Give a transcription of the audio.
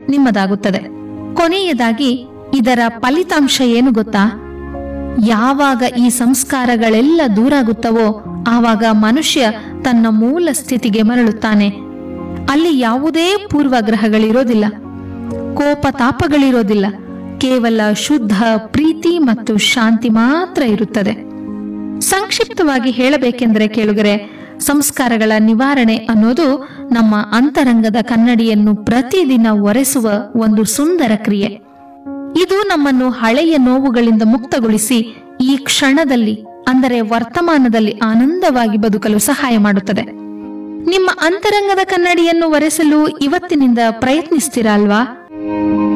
ನಿಮ್ಮದಾಗುತ್ತದೆ ಕೊನೆಯದಾಗಿ ಇದರ ಫಲಿತಾಂಶ ಏನು ಗೊತ್ತಾ ಯಾವಾಗ ಈ ಸಂಸ್ಕಾರಗಳೆಲ್ಲ ದೂರಾಗುತ್ತವೋ ಆವಾಗ ಮನುಷ್ಯ ತನ್ನ ಮೂಲ ಸ್ಥಿತಿಗೆ ಮರಳುತ್ತಾನೆ ಅಲ್ಲಿ ಯಾವುದೇ ಪೂರ್ವಗ್ರಹಗಳಿರೋದಿಲ್ಲ ಕೋಪ ತಾಪಗಳಿರೋದಿಲ್ಲ ಕೇವಲ ಶುದ್ಧ ಪ್ರೀತಿ ಮತ್ತು ಶಾಂತಿ ಮಾತ್ರ ಇರುತ್ತದೆ ಸಂಕ್ಷಿಪ್ತವಾಗಿ ಹೇಳಬೇಕೆಂದರೆ ಕೇಳುಗರೆ ಸಂಸ್ಕಾರಗಳ ನಿವಾರಣೆ ಅನ್ನೋದು ನಮ್ಮ ಅಂತರಂಗದ ಕನ್ನಡಿಯನ್ನು ಪ್ರತಿದಿನ ಒರೆಸುವ ಒಂದು ಸುಂದರ ಕ್ರಿಯೆ ಇದು ನಮ್ಮನ್ನು ಹಳೆಯ ನೋವುಗಳಿಂದ ಮುಕ್ತಗೊಳಿಸಿ ಈ ಕ್ಷಣದಲ್ಲಿ ಅಂದರೆ ವರ್ತಮಾನದಲ್ಲಿ ಆನಂದವಾಗಿ ಬದುಕಲು ಸಹಾಯ ಮಾಡುತ್ತದೆ ನಿಮ್ಮ ಅಂತರಂಗದ ಕನ್ನಡಿಯನ್ನು ಒರೆಸಲು ಇವತ್ತಿನಿಂದ ಪ್ರಯತ್ನಿಸ್ತೀರಾ ಅಲ್ವಾ